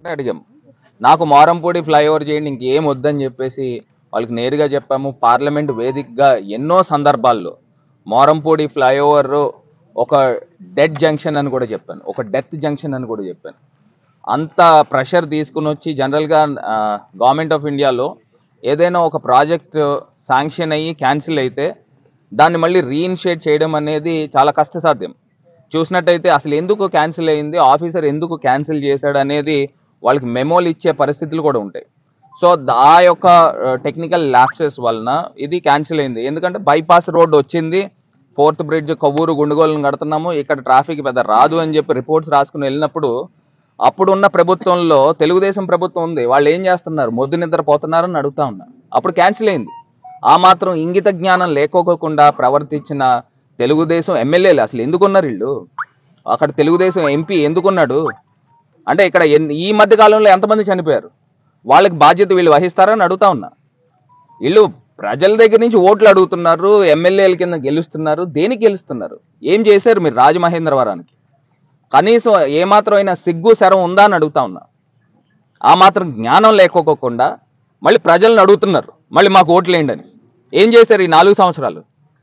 అడిగాం నాకు మారంపూడి ఫ్లైఓవర్ చేయండి ఇంకేం వద్దని చెప్పేసి వాళ్ళకి నేరుగా చెప్పాము పార్లమెంట్ వేదికగా ఎన్నో సందర్భాల్లో మారంపూడి ఫ్లైఓవర్ ఒక డెడ్ జంక్షన్ అని కూడా చెప్పాను ఒక డెత్ జంక్షన్ అని కూడా చెప్పాను అంత ప్రెషర్ తీసుకుని వచ్చి జనరల్గా గవర్నమెంట్ ఆఫ్ ఇండియాలో ఏదైనా ఒక ప్రాజెక్ట్ శాంక్షన్ అయ్యి క్యాన్సిల్ అయితే దాన్ని మళ్ళీ రీఇనిషియేట్ చేయడం అనేది చాలా కష్టసాధ్యం చూసినట్టయితే అసలు ఎందుకు క్యాన్సిల్ అయింది ఆఫీసర్ ఎందుకు క్యాన్సిల్ చేశాడు అనేది వాళ్ళకి మెమోలు ఇచ్చే పరిస్థితులు కూడా ఉంటాయి సో ద- ఆ యొక్క టెక్నికల్ ల్యాప్సెస్ వలన ఇది క్యాన్సిల్ అయింది ఎందుకంటే బైపాస్ రోడ్ వచ్చింది ఫోర్త్ బ్రిడ్జ్ కొవ్వూరు గుండుగోలను కడుతున్నాము ఇక్కడ ట్రాఫిక్ పెద్ద రాదు అని చెప్పి రిపోర్ట్స్ రాసుకుని వెళ్ళినప్పుడు అప్పుడున్న ప్రభుత్వంలో తెలుగుదేశం ప్రభుత్వం ఉంది వాళ్ళు ఏం చేస్తున్నారు మొద్దు నిద్ర పోతున్నారని అడుగుతా ఉన్నా అప్పుడు క్యాన్సిల్ అయింది ఆ మాత్రం ఇంగిత జ్ఞానం లేకోకుండా ప్రవర్తించిన తెలుగుదేశం ఎమ్మెల్యేలు అసలు ఎందుకున్నారు వీళ్ళు అక్కడ తెలుగుదేశం ఎంపీ ఎందుకున్నాడు అంటే ఇక్కడ ఎన్ని- ఈ మధ్య కాలంలో ఎంతమంది చనిపోయారు వాళ్ళకి బాధ్యత వీళ్ళు వహిస్తారని అడుగుతా ఉన్నా వీళ్ళు ప్రజల దగ్గర నుంచి ఓట్లు అడుగుతున్నారు ఎమ్మెల్యేల కింద గెలుస్తున్నారు దేనికి గెలుస్తున్నారు ఏం చేశారు మీరు రాజమహేంద్రవరానికి కనీసం ఏమాత్రం అయినా సిగ్గు శరం ఉందా అని అడుగుతా ఉన్నా ఆ మాత్రం జ్ఞానం లేకోకుండా మళ్ళీ ప్రజలను అడుగుతున్నారు మళ్ళీ మాకు ఓట్లు వేయండి అని ఏం చేశారు ఈ నాలుగు సంవత్సరాలు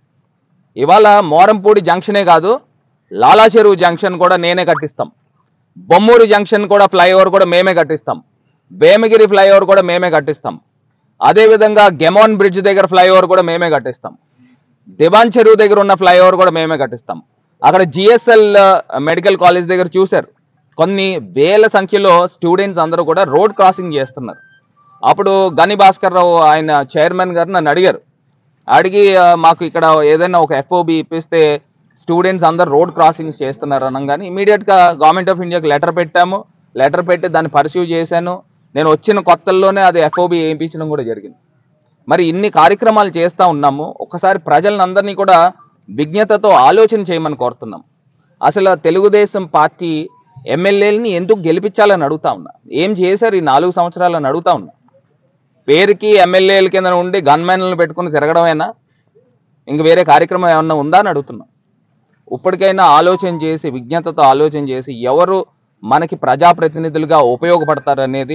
ఇవాళ మోరంపూడి జంక్షనే కాదు లాలా చెరువు జంక్షన్ కూడా నేనే కట్టిస్తాం బొమ్మూరు జంక్షన్ కూడా ఫ్లైఓవర్ కూడా మేమే కట్టిస్తాం భీమగిరి ఫ్లైఓవర్ కూడా మేమే కట్టిస్తాం అదేవిధంగా గెమాన్ బ్రిడ్జ్ దగ్గర ఫ్లైఓవర్ కూడా మేమే కట్టిస్తాం దివాన్ చెరువు దగ్గర ఉన్న ఫ్లైఓవర్ కూడా మేమే కట్టిస్తాం అక్కడ జిఎస్ఎల్ మెడికల్ కాలేజ్ దగ్గర చూశారు కొన్ని వేల సంఖ్యలో స్టూడెంట్స్ అందరూ కూడా రోడ్ క్రాసింగ్ చేస్తున్నారు అప్పుడు గని భాస్కర్ రావు ఆయన చైర్మన్ గారు నన్ను అడిగారు అడిగి ఆ, మాకు ఇక్కడ ఏదైనా ఒక ఎఫ్ఓబి ఇప్పిస్తే స్టూడెంట్స్ అందరు రోడ్ క్రాసింగ్స్ చేస్తున్నారు అనగానే ఇమీడియట్గా గవర్నమెంట్ ఆఫ్ ఇండియాకి లెటర్ పెట్టాము లెటర్ పెట్టి దాన్ని పర్సీవ్ చేశాను నేను వచ్చిన కొత్తల్లోనే అది ఎఫ్ఓబి వేయించడం కూడా జరిగింది మరి ఇన్ని కార్యక్రమాలు చేస్తూ ఉన్నాము ఒకసారి ప్రజలను అందరినీ కూడా విజ్ఞతతో ఆలోచన చేయమని కోరుతున్నాం అసలు తెలుగుదేశం పార్టీ ఎమ్మెల్యేలని ఎందుకు గెలిపించాలని అడుగుతా ఉన్నా ఏం చేశారు ఈ నాలుగు సంవత్సరాలని అడుగుతా ఉన్నా పేరుకి ఎమ్మెల్యేల కింద ఉండి గన్మెన్లను పెట్టుకుని తిరగడమేనా ఇంక వేరే కార్యక్రమం ఏమన్నా ఉందా అని అడుగుతున్నాం ఇప్పటికైనా ఆలోచన చేసి విజ్ఞతతో ఆలోచన చేసి ఎవరు మనకి ప్రజాప్రతినిధులుగా ఉపయోగపడతారు అనేది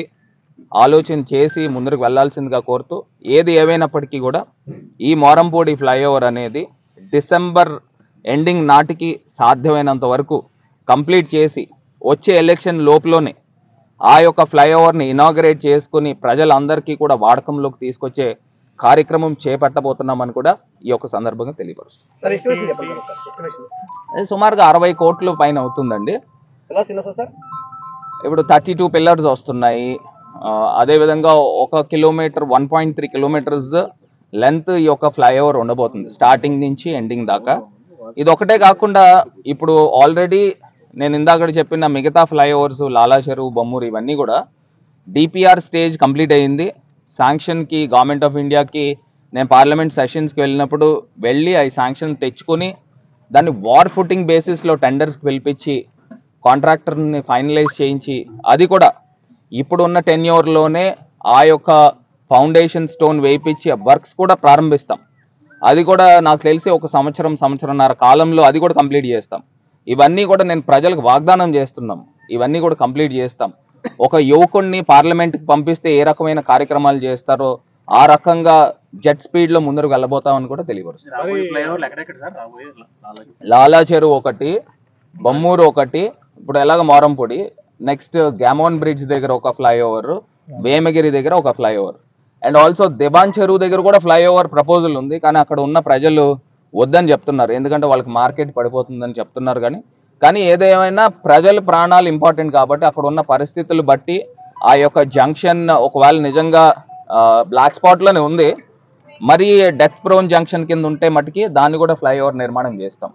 ఆలోచన చేసి ముందుకు వెళ్ళాల్సిందిగా కోరుతూ ఏది ఏవైనప్పటికీ కూడా ఈ మోరంపూడి ఫ్లైఓవర్ అనేది డిసెంబర్ ఎండింగ్ నాటికి సాధ్యమైనంత వరకు కంప్లీట్ చేసి వచ్చే ఎలక్షన్ లోపులోనే ఆ యొక్క ఫ్లైఓవర్ని ఇనాగరేట్ చేసుకుని ప్రజలందరికీ కూడా వాడకంలోకి తీసుకొచ్చే కార్యక్రమం చేపట్టబోతున్నామని కూడా ఈ యొక్క సందర్భంగా తెలియపరుస్తుంది సార్ ఎస్టిమేషన్ చెప్పండి సార్ ఒకసారి. ఎస్టిమేషన్ అది సుమారుగా అరవై కోట్ల పైన అవుతుందండి ఎలా చిన్న సార్ ఇప్పుడు థర్టీ టూ పిల్లర్స్ వస్తున్నాయి ఆ, అదేవిధంగా ఒక kilometre one point three kilometres length ఈ యొక్క ఫ్లైఓవర్ ఉండబోతుంది స్టార్టింగ్ నుంచి ఎండింగ్ దాకా ఇది ఒకటే కాకుండా ఇప్పుడు ఆల్రెడీ నేను ఇందాక చెప్పిన మిగతా ఫ్లైఓవర్స్ లాలా చెరువు బొమ్మూరు ఇవన్నీ కూడా డిపిఆర్ స్టేజ్ కంప్లీట్ అయ్యింది శాంక్షన్కి గవర్నమెంట్ ఆఫ్ ఇండియాకి నేను పార్లమెంట్ సెషన్స్కి వెళ్ళినప్పుడు వెళ్ళి అవి శాంక్షన్ తెచ్చుకొని దాన్ని వార్ ఫుటింగ్ బేసిస్లో టెండర్స్కి పిలిపించి కాంట్రాక్టర్ని ఫైనలైజ్ చేయించి అది కూడా ఇప్పుడున్న టెన్యూర్లోనే ఆ యొక్క ఫౌండేషన్ స్టోన్ వేయించి వర్క్స్ కూడా ప్రారంభిస్తాం అది కూడా నాకు తెలిసి ఒక సంవత్సరం సంవత్సరంన్నర కాలంలో అది కూడా కంప్లీట్ చేస్తాం ఇవన్నీ కూడా నేను ప్రజలకు వాగ్దానం చేస్తున్నాం ఇవన్నీ కూడా కంప్లీట్ చేస్తాం ఒక యువకుడిని పార్లమెంట్కి పంపిస్తే ఏ రకమైన కార్యక్రమాలు చేస్తారో ఆ రకంగా జెట్ స్పీడ్లో ముందరకు వెళ్ళబోతామని కూడా తెలియపరుస్తుంది రాబోయే ఫ్లైఓవర్లు ఎక్కడెక్కడ సార్ రాబోయే లాలా- లాలా చెరువు ఒకటి బొమ్మూరు ఒకటి ఇప్పుడు ఎలాగ మోరంపొడి నెక్స్ట్ గ్యామోన్ బ్రిడ్జ్ దగ్గర ఒక ఫ్లైఓవర్ వేమగిరి దగ్గర ఒక ఫ్లైఓవర్ అండ్ ఆల్సో దివాన్ చెరువు దగ్గర కూడా ఫ్లైఓవర్ ప్రపోజల్ ఉంది కానీ అక్కడ ఉన్న ప్రజలు వద్దని చెప్తున్నారు ఎందుకంటే వాళ్ళకి మార్కెట్ పడిపోతుందని చెప్తున్నారు కానీ కానీ ఏదేమైనా ప్రజల ప్రాణాలు ఇంపార్టెంట్ కాబట్టి అక్కడ ఉన్న పరిస్థితులు బట్టి ఆ యొక్క జంక్షన్ ఒకవేళ నిజంగా బ్లాక్ స్పాట్లోనే ఉంది మరి డెత్ ప్రోన్ జంక్షన్ కింద ఉంటే మటుకి దాన్ని కూడా ఫ్లైఓవర్ నిర్మాణం చేస్తాం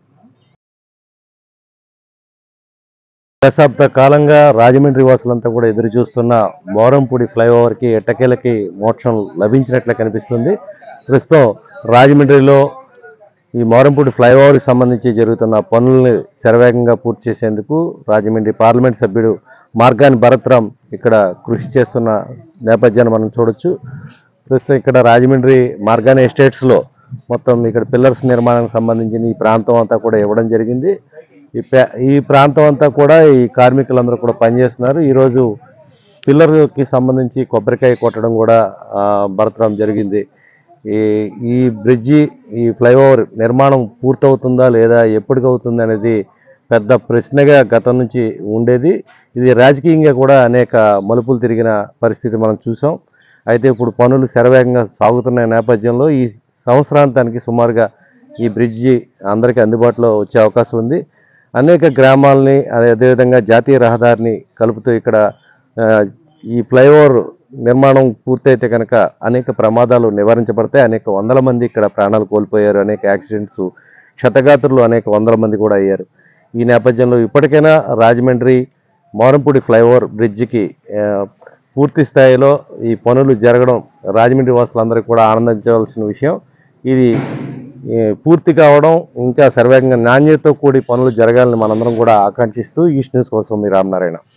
దశాబ్ద కాలంగా రాజమండ్రి వాసులంతా కూడా ఎదురు చూస్తున్న మోరంపూడి ఫ్లైఓవర్కి ఎట్టకేలకి మోక్షం లభించినట్లే కనిపిస్తుంది ప్రస్తుతం రాజమండ్రిలో ఈ మోరంపూడి ఫ్లైఓవర్కి సంబంధించి జరుగుతున్న పనుల్ని శరవేగంగా పూర్తి చేసేందుకు రాజమండ్రి పార్లమెంట్ సభ్యుడు మార్గాని భరత్రామ్ ఇక్కడ కృషి చేస్తున్న నేపథ్యాన్ని మనం చూడొచ్చు ప్రస్తుతం ఇక్కడ రాజమండ్రి మార్గాని ఎస్టేట్స్లో మొత్తం ఇక్కడ పిల్లర్స్ నిర్మాణానికి సంబంధించిన ఈ ప్రాంతం అంతా కూడా ఇవ్వడం జరిగింది ఈ పే- ఈ ప్రాంతం అంతా కూడా ఈ కార్మికులందరూ కూడా పనిచేస్తున్నారు ఈరోజు పిల్లర్కి సంబంధించి కొబ్బరికాయ కొట్టడం కూడా ఆ, భరతరాం జరిగింది ఈ ఈ బ్రిడ్జి ఈ ఫ్లైఓవర్ నిర్మాణం పూర్తవుతుందా లేదా ఎప్పటికవుతుంది అనేది పెద్ద ప్రశ్నగా గతం నుంచి ఉండేది ఇది రాజకీయంగా కూడా అనేక మలుపులు తిరిగిన పరిస్థితి మనం చూసాం అయితే ఇప్పుడు పనులు శరవేగంగా సాగుతున్న నేపథ్యంలో ఈ సంవత్సరాంతానికి సుమారుగా ఈ బ్రిడ్జి అందరికీ అందుబాటులో వచ్చే అవకాశం ఉంది అనేక గ్రామాలని అదే అదేవిధంగా జాతీయ రహదారిని కలుపుతూ ఇక్కడ ఆ, ఈ ఫ్లైఓవర్ నిర్మాణం పూర్తయితే కనుక అనేక ప్రమాదాలు నివారించబడతాయి అనేక వందల మంది ఇక్కడ ప్రాణాలు కోల్పోయారు అనేక యాక్సిడెంట్స్ క్షతగాత్రులు అనేక వందల మంది కూడా అయ్యారు ఈ నేపథ్యంలో ఇప్పటికైనా రాజమండ్రి మోరంపూడి ఫ్లైఓవర్ బ్రిడ్జికి ఆ, పూర్తి స్థాయిలో ఈ పనులు జరగడం రాజమండ్రి వాసులందరికీ కూడా ఆనందించవలసిన విషయం ఇది ఈ, పూర్తి కావడం ఇంకా సర్వేగంగా నాణ్యతతో కూడి పనులు జరగాలని మనందరం కూడా ఆకాంక్షిస్తూ ఈస్ట్ న్యూస్ కోసం మీ రామనారాయణ